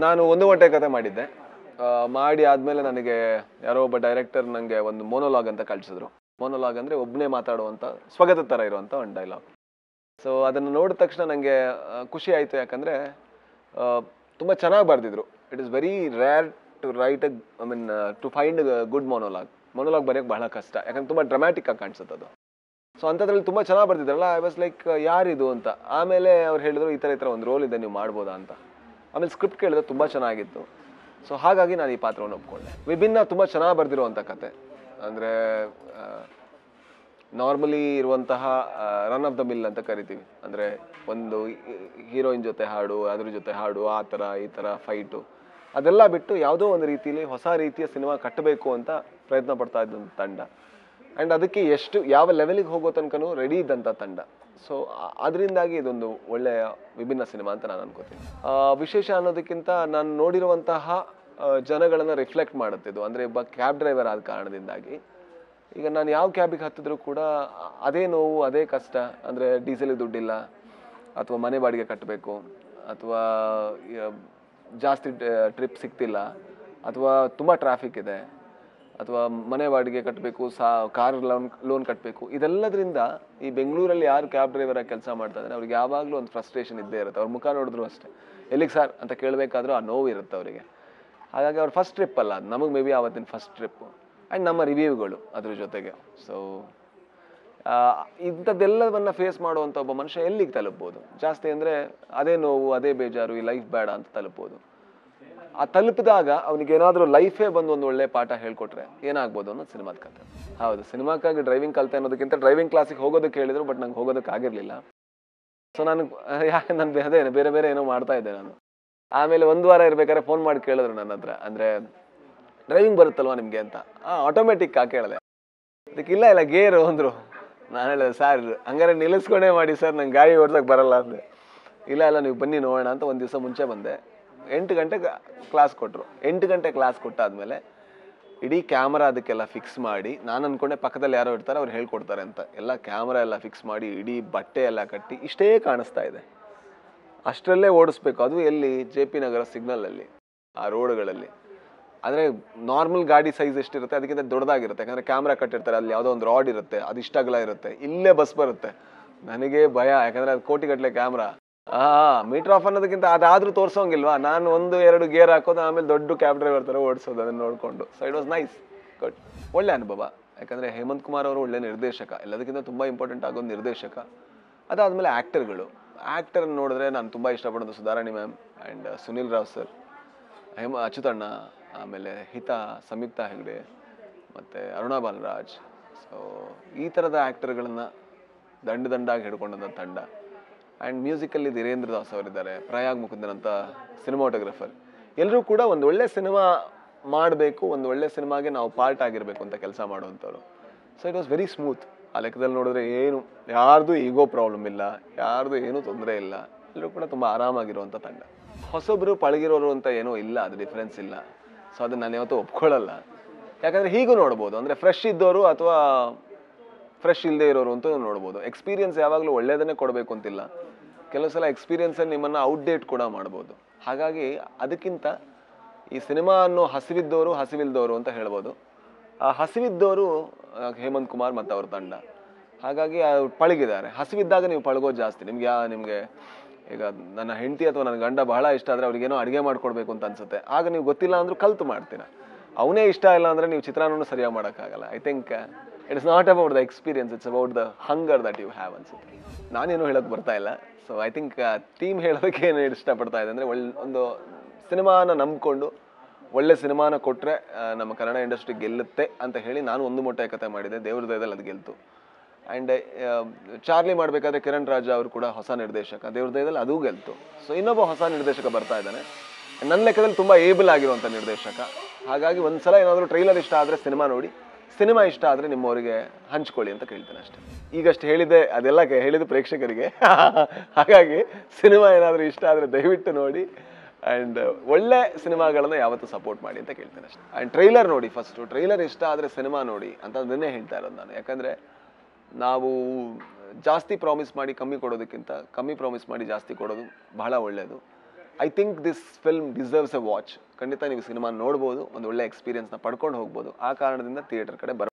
ನಾನು ಒಂದು ಗಂಟೆ ಕತೆ ಮಾಡಿದ್ದೆ ಆ, ಮಾಡಿ ಆದಮೇಲೆ ನನಗೆ ಯಾರೋ ಒಬ್ಬ ಡೈರೆಕ್ಟರ್ ನನಗೆ ಒಂದು ಮೋನೋಲಾಗ್ ಅಂತ ಕಳಿಸಿದ್ರು ಮೋನೋಲಾಗ್ ಅಂದರೆ ಒಬ್ಬನೇ ಮಾತಾಡುವಂಥ ಸ್ವಗತ ಥರ ಇರುವಂಥ ಒಂದು ಡೈಲಾಗ್ ಸೊ ಅದನ್ನು ನೋಡಿದ ತಕ್ಷಣ ನನಗೆ ಖುಷಿ ಆಯಿತು ಯಾಕಂದರೆ ತುಂಬ ಚೆನ್ನಾಗಿ ಬರೆದಿದ್ರು it is very rare to write uh I mean to find good monologue monologue ಬರೆಯೋಕ್ಕೆ ಬಹಳ ಕಷ್ಟ ಯಾಕಂದ್ರೆ ತುಂಬ ಡ್ರಾಮ್ಯಾಟಿಕ್ ಆಗಿ ಕಾಣಿಸುತ್ತೆ ಅದು ಸೊ ಅಂಥದ್ರಲ್ಲಿ ತುಂಬ ಚೆನ್ನಾಗಿ ಬರ್ತಿದ್ರಲ್ಲ ಐ ವಾಸ್ ಲೈಕ್ ಯಾರಿದು ಅಂತ ಆಮೇಲೆ ಅವ್ರು ಹೇಳಿದ್ರು ಈ ಥರ ಈ ಥರ ಒಂದು ರೋಲ್ ಇದೆ ನೀವು ಮಾಡ್ಬೋದಾ ಅಂತ ಆಮೇಲೆ ಸ್ಕ್ರಿಪ್ಟ್ ಕೇಳಿದ್ರೆ ತುಂಬ ಚೆನ್ನಾಗಿತ್ತು ಸೊ ಹಾಗಾಗಿ ನಾನು ಈ ಪಾತ್ರವನ್ನು ಒಪ್ಕೊಂಡೆ ವಿಭಿನ್ನ ತುಂಬ ಚೆನ್ನಾಗಿ ಬರೆದಿರುವಂಥ ಕತೆ ಅಂದರೆ ನಾರ್ಮಲಿ ಇರುವಂತಹ ರನ್ ಆಫ್ ದ ಮಿಲ್ ಅಂತ ಕರಿತೀವಿ ಅಂದರೆ ಒಂದು ಹೀರೋಯಿನ್ ಜೊತೆ ಹಾಡು ಅದ್ರ ಜೊತೆ ಹಾಡು ಆ ಥರ ಈ ಥರ ಫೈಟು ಅದೆಲ್ಲ ಬಿಟ್ಟು ಯಾವುದೋ ಒಂದು ರೀತಿಯಲ್ಲಿ ಹೊಸ ರೀತಿಯ ಸಿನಿಮಾ ಕಟ್ಟಬೇಕು ಅಂತ ಪ್ರಯತ್ನ ಪಡ್ತಾ ಇದ್ದಂಥ ತಂಡ ಆ್ಯಂಡ್ ಅದಕ್ಕೆ ಎಷ್ಟು ಯಾವ ಲೆವೆಲಿಗೆ ಹೋಗೋ ತನಕನೂ ರೆಡಿ ಇದ್ದಂಥ ತಂಡ ಸೊ ಅದರಿಂದಾಗಿ ಇದೊಂದು ಒಳ್ಳೆಯ ವಿಭಿನ್ನ ಸಿನಿಮಾ ಅಂತ ನಾನು ಅನ್ಕೋತೀನಿ ಆ, ವಿಶೇಷ ಅನ್ನೋದಕ್ಕಿಂತ ನಾನು ನೋಡಿರುವಂತಹ ಜನಗಳನ್ನು ರಿಫ್ಲೆಕ್ಟ್ ಮಾಡುತ್ತೆ ಇದು ಅಂದರೆ ಒಬ್ಬ ಕ್ಯಾಬ್ ಡ್ರೈವರ್ ಆದ ಕಾರಣದಿಂದಾಗಿ ಈಗ ನಾನು ಯಾವ ಕ್ಯಾಬಿಗೆ ಹತ್ತಿದ್ರು ಕೂಡ ಅದೇ ನೋವು ಅದೇ ಕಷ್ಟ ಅಂದರೆ ಡೀಸೆಲಿಗೆ ದುಡ್ಡಿಲ್ಲ ಅಥವಾ ಮನೆ ಬಾಡಿಗೆ ಕಟ್ಟಬೇಕು ಅಥವಾ ಜಾಸ್ತಿ ಟ್ರಿಪ್ ಸಿಗ್ತಿಲ್ಲ ಅಥವಾ ತುಂಬ ಟ್ರಾಫಿಕ್ ಇದೆ ಅಥವಾ ಮನೆ ಬಾಡಿಗೆ ಕಟ್ಟಬೇಕು ಸಾ ಕಾರ್ ಲೋನ್ ಲೋನ್ ಕಟ್ಟಬೇಕು ಇದೆಲ್ಲದರಿಂದ ಈ ಬೆಂಗಳೂರಲ್ಲಿ ಯಾರು ಕ್ಯಾಬ್ ಡ್ರೈವರ್ ಆಗಿ ಕೆಲಸ ಮಾಡ್ತಾ ಇದ್ದಾರೆ ಅವ್ರಿಗೆ ಯಾವಾಗಲೂ ಒಂದು ಫ್ರಸ್ಟ್ರೇಷನ್ ಇದ್ದೇ ಇರುತ್ತೆ ಅವ್ರ ಮುಖ ನೋಡಿದ್ರು ಅಷ್ಟೇ ಎಲ್ಲಿಗೆ ಸರ್ ಅಂತ ಕೇಳಬೇಕಾದ್ರೂ ಆ ನೋವು ಇರುತ್ತೆ ಅವರಿಗೆ ಹಾಗಾಗಿ ಅವ್ರ ಫಸ್ಟ್ ಟ್ರಿಪ್ ಅಲ್ಲ ಅದು ನಮಗೆ ಮೇ ಬಿ ಆವತ್ತಿನ ಫಸ್ಟ್ ಟ್ರಿಪ್ಪು ಆ್ಯಂಡ್ ನಮ್ಮ ರಿವ್ಯೂಗಳು ಅದ್ರ ಜೊತೆಗೆ ಸೊ ಇಂಥದ್ದೆಲ್ಲವನ್ನ ಫೇಸ್ ಮಾಡುವಂಥ ಒಬ್ಬ ಮನುಷ್ಯ ಎಲ್ಲಿಗೆ ತಲುಪ್ಬೋದು ಜಾಸ್ತಿ ಅಂದರೆ ಅದೇ ನೋವು ಅದೇ ಬೇಜಾರು ಈ ಲೈಫ್ ಬೇಡ ಅಂತ ತಲುಪ್ಬೋದು ಆ ತಲುಪಿದಾಗ ಅವನಿಗೆ ಏನಾದರೂ ಲೈಫೇ ಬಂದು ಒಂದು ಒಳ್ಳೆ ಪಾಠ ಹೇಳ್ಕೊಟ್ರೆ ಏನಾಗ್ಬೋದು ಅನ್ನೋದು ಸಿನಿಮಾದ ಕತೆ ಹೌದು ಸಿನಿಮಾಕ್ಕಾಗಿ ಡ್ರೈವಿಂಗ್ ಕಲಿತೆ ಅನ್ನೋದಕ್ಕಿಂತ ಡ್ರೈವಿಂಗ್ ಕ್ಲಾಸಿಗೆ ಹೋಗೋದಕ್ಕೆ ಹೇಳಿದ್ರು ಬಟ್ ನಂಗೆ ಹೋಗೋದಕ್ಕೆ ಆಗಿರಲಿಲ್ಲ ಸೊ ನಾನು ಯಾಕೆ ನಾನು ಅದೇ ಬೇರೆ ಬೇರೆ ಏನೋ ಮಾಡ್ತಾ ಇದ್ದೆ ನಾನು ಆಮೇಲೆ ಒಂದು ವಾರ ಇರ್ಬೇಕಾದ್ರೆ ಫೋನ್ ಮಾಡಿ ಕೇಳಿದ್ರು ನನ್ನ ಹತ್ರ ಅಂದರೆ ಡ್ರೈವಿಂಗ್ ಬರುತ್ತಲ್ವಾ ನಿಮಗೆ ಅಂತ ಹಾಂ ಆಟೋಮೆಟಿಕ್ ಆ ಕೇಳಿದೆ ಅದಕ್ಕೆ ಇಲ್ಲ ಇಲ್ಲ ಗೇರು ಅಂದರು ನಾನು ಹೇಳಿದೆ ಸರ್ ಹಂಗಾರೆ ನಿಲ್ಲಿಸ್ಕೊಂಡೇ ಮಾಡಿ ಸರ್ ನಂಗೆ ಗಾಡಿ ಓಡ್ಸೋಕೆ ಬರಲ್ಲ ಅಂದೆ ಇಲ್ಲ ಇಲ್ಲ ನೀವು ಬನ್ನಿ ನೋಡೋಣ ಅಂತ ಒಂದು ದಿವಸ ಮುಂಚೆ ಬಂದೆ ಎಂಟು ಗಂಟೆಗೆ ಕ್ಲಾಸ್ ಕೊಟ್ಟರು ಎಂಟು ಗಂಟೆ ಕ್ಲಾಸ್ ಕೊಟ್ಟಾದ್ಮೇಲೆ ಇಡೀ ಕ್ಯಾಮ್ರಾ ಅದಕ್ಕೆಲ್ಲ ಫಿಕ್ಸ್ ಮಾಡಿ ನಾನು ಅನ್ಕೊಂಡೆ ಪಕ್ಕದಲ್ಲಿ ಯಾರೋ ಇರ್ತಾರೆ ಅವ್ರು ಹೇಳ್ಕೊಡ್ತಾರೆ ಅಂತ ಎಲ್ಲ ಕ್ಯಾಮ್ರಾ ಎಲ್ಲ ಫಿಕ್ಸ್ ಮಾಡಿ ಇಡೀ ಬಟ್ಟೆ ಎಲ್ಲ ಕಟ್ಟಿ ಇಷ್ಟೇ ಕಾಣಿಸ್ತಾ ಇದೆ ಅಷ್ಟರಲ್ಲೇ ಓಡಿಸ್ಬೇಕು ಅದು ಎಲ್ಲಿ ಜೆ ಪಿ ನಗರ ಸಿಗ್ನಲಲ್ಲಿ ಆ ರೋಡ್ಗಳಲ್ಲಿ ಅಂದರೆ ನಾರ್ಮಲ್ ಗಾಡಿ ಸೈಜ್ ಎಷ್ಟಿರುತ್ತೆ ಅದಕ್ಕಿಂತ ದೊಡ್ಡದಾಗಿರುತ್ತೆ ಯಾಕಂದರೆ ಕ್ಯಾಮ್ರಾ ಕಟ್ಟಿರ್ತಾರೆ ಅಲ್ಲಿ ಯಾವುದೋ ಒಂದು ರಾಡ್ ಇರುತ್ತೆ ಅದು ಇಷ್ಟ ಅಗಲ ಇರುತ್ತೆ ಇಲ್ಲೇ ಬಸ್ ಬರುತ್ತೆ ನನಗೆ ಭಯ ಯಾಕಂದರೆ ಅದು ಕೋಟಿಗಟ್ಟಲೆ ಕ್ಯಾಮ್ರಾ ಆ ಮೀಟರ್ ಆಫ್ ಅನ್ನೋದಕ್ಕಿಂತ ಅದಾದ್ರೂ ತೋರ್ಸೋಂಗಿಲ್ವಾ ನಾನು ಒಂದು ಎರಡು ಗೇರ್ ಹಾಕೋದು ಆಮೇಲೆ ದೊಡ್ಡ ಕ್ಯಾಬ್ ಡ್ರೈವರ್ ಥರ ಓಡಿಸೋದು ಅದನ್ನು ನೋಡಿಕೊಂಡು so it was nice good ಒಳ್ಳೆ ಅನುಭವ ಯಾಕಂದರೆ ಹೇಮಂತ್ ಕುಮಾರ್ ಅವರು ಒಳ್ಳೆ ನಿರ್ದೇಶಕ ಎಲ್ಲದಕ್ಕಿಂತ ತುಂಬ ಇಂಪಾರ್ಟೆಂಟ್ ಆಗೋದು ನಿರ್ದೇಶಕ ಅದಾದಮೇಲೆ ಆ್ಯಕ್ಟರ್ಗಳು ಆ್ಯಕ್ಟರ್ ನೋಡಿದ್ರೆ ನಾನು ತುಂಬ ಇಷ್ಟಪಡೋದು Sudharani ma'am and Sunil Rao sir Hema ಅಚ್ಯುತಣ್ಣ ಆಮೇಲೆ ಹಿತ ಸಂಯುಕ್ತ ಹೆಗ್ಡೆ ಮತ್ತು ಅರುಣಾ ಬಾಲರಾಜ್ ಸೊ ಈ ಥರದ ಆ್ಯಕ್ಟರ್ಗಳನ್ನು ದಂಡ ದಂಡಾಗಿ ಹಿಡ್ಕೊಂಡಂಥ ತಂಡ ಆ್ಯಂಡ್ ಮ್ಯೂಸಿಕಲ್ಲಿ ಧೀರೇಂದ್ರ ದಾಸ್ ಅವರಿದ್ದಾರೆ ಪ್ರಯಾಗ್ ಮುಕುಂದನ್ ಅಂತ ಸಿನಿಮಾಟೋಗ್ರಫರ್ ಎಲ್ಲರೂ ಕೂಡ ಒಂದು ಒಳ್ಳೆ ಸಿನಿಮಾ ಮಾಡಬೇಕು ಒಂದು ಒಳ್ಳೆ ಸಿನಿಮಾಗೆ ನಾವು ಪಾರ್ಟ್ ಆಗಿರಬೇಕು ಅಂತ ಕೆಲಸ ಮಾಡುವಂಥವ್ರು so it was very smooth ಆ ಲೆಕ್ಕದಲ್ಲಿ ನೋಡಿದ್ರೆ ಏನು ಯಾರ್ದು ಈಗೋ ಪ್ರಾಬ್ಲಮ್ ಇಲ್ಲ ಯಾರ್ದು ಏನೂ ತೊಂದರೆ ಇಲ್ಲ ಎಲ್ಲರೂ ಕೂಡ ತುಂಬ ಆರಾಮಾಗಿರುವಂಥ ತಂಡ ಹೊಸೊಬ್ಬರು ಪಳಗಿರೋರು ಅಂತ ಏನೂ ಇಲ್ಲ ಅದು ಡಿಫ್ರೆನ್ಸ್ ಇಲ್ಲ ಸೊ ಅದನ್ನ ನಾನು ಯಾವತ್ತೂ ಒಪ್ಕೊಳ್ಳಲ್ಲ ಯಾಕಂದರೆ ಹೀಗೂ ನೋಡ್ಬೋದು ಅಂದರೆ ಫ್ರೆಶ್ ಇದ್ದವರು ಅಥವಾ ಫ್ರೆಶ್ ಇಲ್ಲದೆ ಇರೋರು ಅಂತ ನೋಡ್ಬೋದು ಎಕ್ಸ್ಪೀರಿಯನ್ಸ್ ಯಾವಾಗಲೂ ಒಳ್ಳೆಯದನ್ನೇ ಕೊಡಬೇಕು ಅಂತಿಲ್ಲ ಕೆಲವು ಸಲ ಎಕ್ಸ್ಪೀರಿಯನ್ಸಲ್ಲಿ ನಿಮ್ಮನ್ನು ಔಟ್ಡೇಟ್ ಕೂಡ ಮಾಡ್ಬೋದು ಹಾಗಾಗಿ ಅದಕ್ಕಿಂತ ಈ ಸಿನಿಮಾ ಅನ್ನೋ ಹಸಿವಿದ್ದವರು ಹಸಿವಿಲ್ದವರು ಅಂತ ಹೇಳ್ಬೋದು ಆ ಹಸಿವಿದ್ದವರು ಆ, ಹೇಮಂತ್ ಕುಮಾರ್ ಮತ್ತು ಅವ್ರ ತಂಡ ಹಾಗಾಗಿ ಅವ್ರು ಪಳಗಿದ್ದಾರೆ ಹಸಿವಿದ್ದಾಗ ನೀವು ಪಳಗೋದು ಜಾಸ್ತಿ ನಿಮ್ಗೆ ಯಾ ನಿಮಗೆ ಈಗ ನನ್ನ ಹೆಂಡತಿ ಅಥವಾ ನನ್ನ ಗಂಡ ಬಹಳ ಇಷ್ಟ ಆದರೆ ಅವ್ರಿಗೇನೋ ಅಡುಗೆ ಮಾಡ್ಕೊಡ್ಬೇಕು ಅಂತ ಅನ್ಸುತ್ತೆ ಆಗ ನೀವು ಗೊತ್ತಿಲ್ಲ ಅಂದ್ರೂ ಕಲ್ತು ಮಾಡ್ತೀರಾ ಅವನೇ ಇಷ್ಟ ಇಲ್ಲ ಅಂದರೆ ನೀವು ಚಿತ್ರಾನ್ನೂ ಸರಿಯಾಗಿ ಮಾಡೋಕ್ಕಾಗಲ್ಲ I think it is not about the experience it's about the hunger that you have ಅನ್ಸುತ್ತೆ ನಾನೇನು ಹೇಳೋಕೆ ಬರ್ತಾ ಇಲ್ಲ ಸೊ ಐ ಥಿಂಕ್ ಟೀಮ್ ಹೇಳೋದಕ್ಕೆ ಏನು ಇಷ್ಟಪಡ್ತಾ ಇದೆ ಅಂದರೆ ಒಳ್ಳೆ ಒಂದು ಸಿನಿಮಾನ ನಂಬ್ಕೊಂಡು ಒಳ್ಳೆ ಸಿನಿಮಾನ ಕೊಟ್ಟರೆ ನಮ್ಮ ಕನ್ನಡ ಇಂಡಸ್ಟ್ರಿ ಗೆಲ್ಲುತ್ತೆ ಅಂತ ಹೇಳಿ ನಾನು ಒಂದು ಮೊಟ್ಟೆ ಕತೆ ಮಾಡಿದೆ ದೇವ್ರ ದಯದಲ್ಲಿ ಅದು ಗೆಲ್ತು ಆ್ಯಂಡ್ ಚಾರ್ಲಿ ಮಾಡಬೇಕಾದ್ರೆ ಕಿರಣ್ ರಾಜ ಅವರು ಕೂಡ ಹೊಸ ನಿರ್ದೇಶಕ ದೇವ್ರ ದಯದಲ್ಲಿ ಅದೂ ಗೆಲ್ತು ಸೊ ಇನ್ನೊಬ್ಬ ಹೊಸ ನಿರ್ದೇಶಕ ಬರ್ತಾ ಇದ್ದಾನೆ ನನ್ನ ಲೆಕ್ಕದಲ್ಲಿ ತುಂಬ ಏಬಲ್ ಆಗಿರುವಂಥ ನಿರ್ದೇಶಕ ಹಾಗಾಗಿ ಒಂದು ಸಲ ಏನಾದರೂ ಟ್ರೈಲರ್ ಇಷ್ಟ ಆದರೆ ಸಿನಿಮಾ ನೋಡಿ ಸಿನಿಮಾ ಇಷ್ಟ ಆದರೆ ನಿಮ್ಮವರಿಗೆ ಹಂಚ್ಕೊಳ್ಳಿ ಅಂತ ಕೇಳ್ತೇನೆ ಅಷ್ಟೇ ಈಗಷ್ಟು ಹೇಳಿದೆ ಅದೆಲ್ಲ ಕೆ- ಹೇಳಿದ ಪ್ರೇಕ್ಷಕರಿಗೆ ಹಾಗಾಗಿ ಸಿನಿಮಾ ಏನಾದರೂ ಇಷ್ಟ ಆದರೆ ದಯವಿಟ್ಟು ನೋಡಿ ಆ್ಯಂಡ್ ಒಳ್ಳೆ ಸಿನಿಮಾಗಳನ್ನು ಯಾವತ್ತೂ ಸಪೋರ್ಟ್ ಮಾಡಿ ಅಂತ ಕೇಳ್ತೇನೆ ಅಷ್ಟೇ ಆ್ಯಂಡ್ ಟ್ರೈಲರ್ ನೋಡಿ ಫಸ್ಟು ಟ್ರೈಲರ್ ಇಷ್ಟ ಆದರೆ ಸಿನಿಮಾ ನೋಡಿ ಅಂತ ಅದನ್ನೇ ಹೇಳ್ತಾ ಇರೋದು ನಾನು ಯಾಕಂದರೆ ನಾವು ಜಾಸ್ತಿ ಪ್ರಾಮಿಸ್ ಮಾಡಿ ಕಮ್ಮಿ ಕೊಡೋದಕ್ಕಿಂತ ಕಮ್ಮಿ ಪ್ರಾಮಿಸ್ ಮಾಡಿ ಜಾಸ್ತಿ ಕೊಡೋದು ಬಹಳ ಒಳ್ಳೆಯದು I think this film deserves a watch ಖಂಡಿತ ನೀವು ಸಿನಿಮಾ ನೋಡ್ಬೋದು ಒಂದು ಒಳ್ಳೆ ಎಕ್ಸ್ಪೀರಿಯನ್ಸ್ನ ಪಡ್ಕೊಂಡು ಹೋಗ್ಬೋದು ಆ ಕಾರಣದಿಂದ ಥಿಯೇಟರ್ ಕಡೆ ಬರ